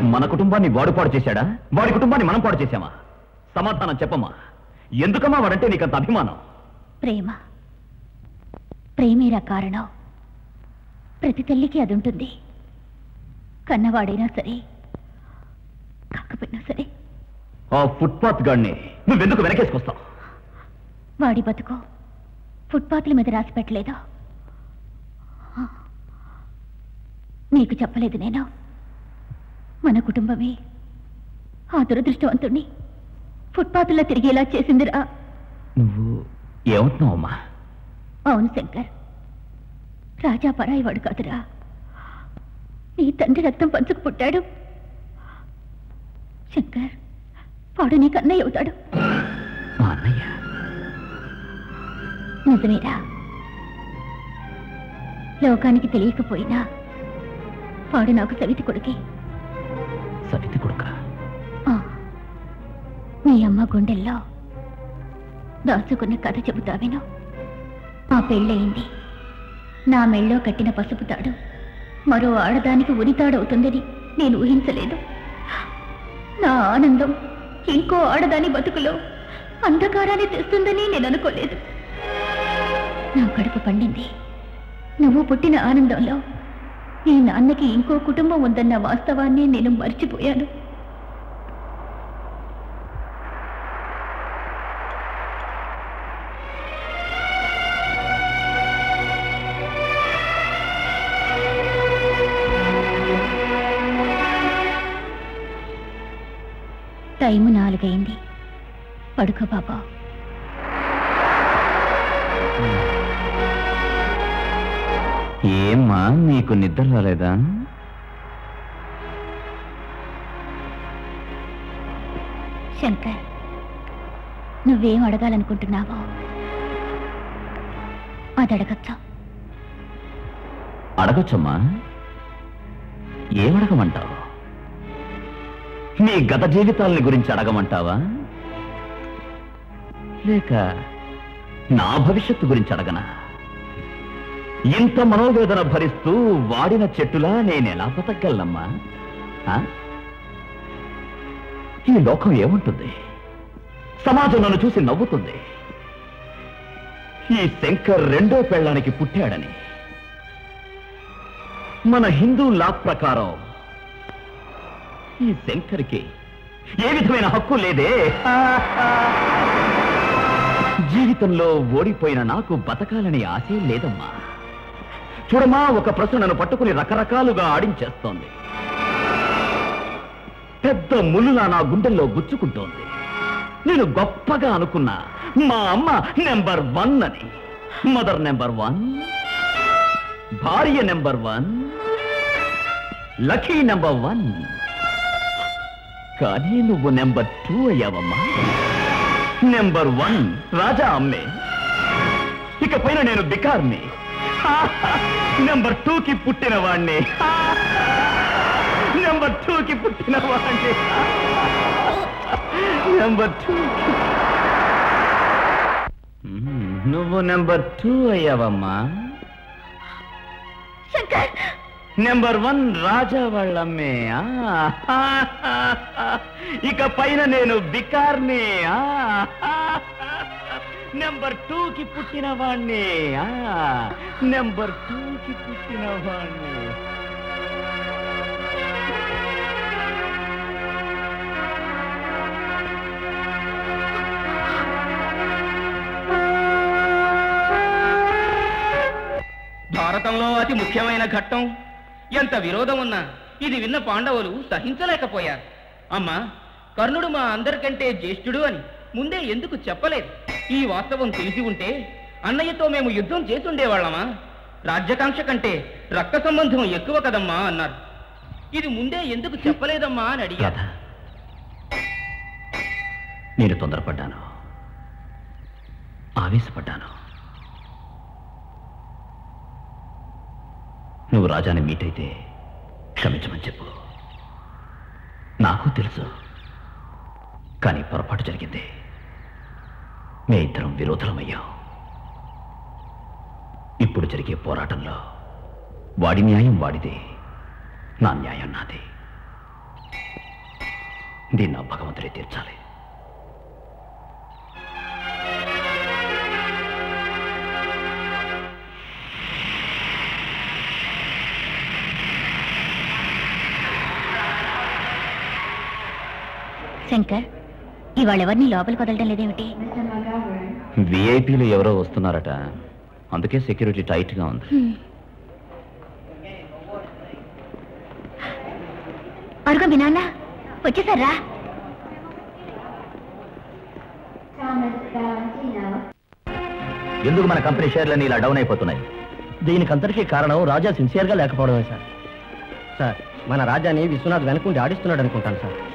మన కుటుంబాన్ని వాడు పాడు చేశాడా వాడి కుటుంబాన్ని మనం పాడు చేశామా సమాధానం చెప్పమ్మా ఎందుకమ్మా వాడంటే నీకంత అభిమానం ప్రేమ ప్రేమేరా కారణం ప్రతి తల్లికి అది ఉంటుంది కన్నవాడైనా సరే కాకపోయినా సరే ఆ ఫుట్పాత్ గాడిని నువ్వెందుకు వెనకేసుకొస్తావు వాడి బతుకు ఫుట్పాత్ల మీద రాసి పెట్టలేదా నీకు చెప్పలేదు నేను మన కుటుంబమే ఆ దురదృష్టవంతుణ్ణి ఫుట్పాత్లో తిరిగేలా చేసిందిరా నువ్వు ఏమంటున్నావమ్మా అవును శంకర్ రాజా పరాయి వాడు కాదురా నీ తండ్రి రక్తం పంచుకు పుట్టాడు శంకర్ వాడు నీకు అన్నయ్య అవుతాడు మా అన్నయ్య నిజమేరా లోకానికి తెలియకపోయినా వాడు నాకు సవితి కొడుకే సవితి కొడుక ఆ, మీ అమ్మ గుండెల్లో దాచుకున్న కథ చెబుతా విను ఆ పెళ్ళయింది నా మెళ్ళో కట్టిన పసుపు తాడు మరో ఆడదానికి ఉరితాడవుతుందని నేను ఊహించలేదు నా ఆనందం ఇంకో ఆడదాని బతుకులో అంధకారాన్ని తెస్తుందని నేను అనుకోలేదు నా కడుపు పండింది నువ్వు పుట్టిన ఆనందంలో నీ నాన్నకి ఇంకో కుటుంబం ఉందన్న వాస్తవాన్ని నేను మర్చిపోయాను టైము నాలుగైంది పడుకో బాబా ఏమ్మా నీకు నిద్ర రాలేదా శంకర్ నువ్వేం అడగాలనుకుంటున్నావో అది అడగచ్చా అడగొచ్చమ్మా ఏమడగమంటావు నీ గత జీవితాలని గురించి అడగమంటావా లేక నా భవిష్యత్తు గురించి అడగనా ఇంత మనోవేదన భరిస్తూ వాడిన చెట్టులా నేనెలా బతకగలనమ్మా ఆ? ఈ లోకం ఏముంటుంది సమాజం నన్ను చూసి నవ్వుతుంది ఈ శంకర్ రెండో పెళ్ళానికి పుట్టాడని మన హిందూ లా ప్రకారం ఈ శంకర్కి ఏ విధమైన హక్కు లేదే జీవితంలో ఓడిపోయిన నాకు బతకాలని ఆశే లేదమ్మా చూడమ్మా ఒక ప్రశ్న నన్ను పట్టుకుని రకరకాలుగా ఆడించేస్తోంది పెద్ద ముళ్ళులా నా గుండెల్లో గుచ్చుకుంటోంది నేను గొప్పగా అనుకున్నా మా అమ్మ నెంబర్ వన్ అని మదర్ నెంబర్ వన్ భార్య number one lucky number one కానీ నువ్వు నెంబర్ టూ అయ్యావమ్మా నెంబర్ వన్ రాజా అమ్మే ఇక పైన నేను బికార్ని నెంబర్ టూకి పుట్టిన వాణ్ణి నెంబర్ టూకి పుట్టిన వాణ్ణి నెంబర్ టూ నువ్వు నెంబర్ టూ అయ్యావమ్మా శంకర్ నెంబర్ వన్ రాజా వాళ్ళమ్మే ఆ. ఇక పైన నేను బికార్ని ఆ. నెంబర్ టూకి పుట్టిన వాణ్ణి ఆ. నెంబర్ టూకి పుట్టిన వాణ్ణి భారతంలో అతి ముఖ్యమైన ఘట్టం ఎంత విరోధం ఉన్నా ఇది విన్న పాండవులు సహించలేకపోయారు అమ్మా కర్ణుడు మా అందరికంటే జ్యేష్ఠుడు అని ముందే ఎందుకు చెప్పలేదు ఈ వాస్తవం తెలిసి ఉంటే అన్నయ్యతో మేము యుద్ధం చేసుండేవాళ్ళమా రాజ్యకాంక్ష కంటే రక్త సంబంధం ఎక్కువ కదమ్మా అన్నారు ఇది ముందే ఎందుకు చెప్పలేదమ్మా అని అడిగారు రాధా నేను తొందరపడ్డాను ఆవేశపడ్డాను నువ్వు రాజాని మీట్ అయితే క్షమించమని చెప్పు నాకు తెలుసు కానీ పొరపాటు జరిగింది మే ఇద్దరం విరోధులమయ్యాం ఇప్పుడు జరిగే పోరాటంలో వాడి న్యాయం వాడిదే నా న్యాయం నాది దీన్ని నా భగవంతుడే తీర్చాలి శంకర్ ఇవాళ ఎవరిని లోపలికి వదలడం లేదేమిటి విఐపీలు ఎవరో వస్తున్నారట అందుకే సెక్యూరిటీ టైట్గా ఉంది హ్మ్. అరుగు మీ నాన్న వచ్చేసారా ఎందుకు మన కంపెనీ షేర్లన్నీ ఇలా డౌన్ అయిపోతున్నాయి దీనికంతటికీ కారణం రాజా సిన్సియర్గా లేకపోవడమే సార్ సార్ మన రాజాని విశ్వనాథ్ వెనకుండి ఆడిస్తున్నాడు అనుకుంటాను సార్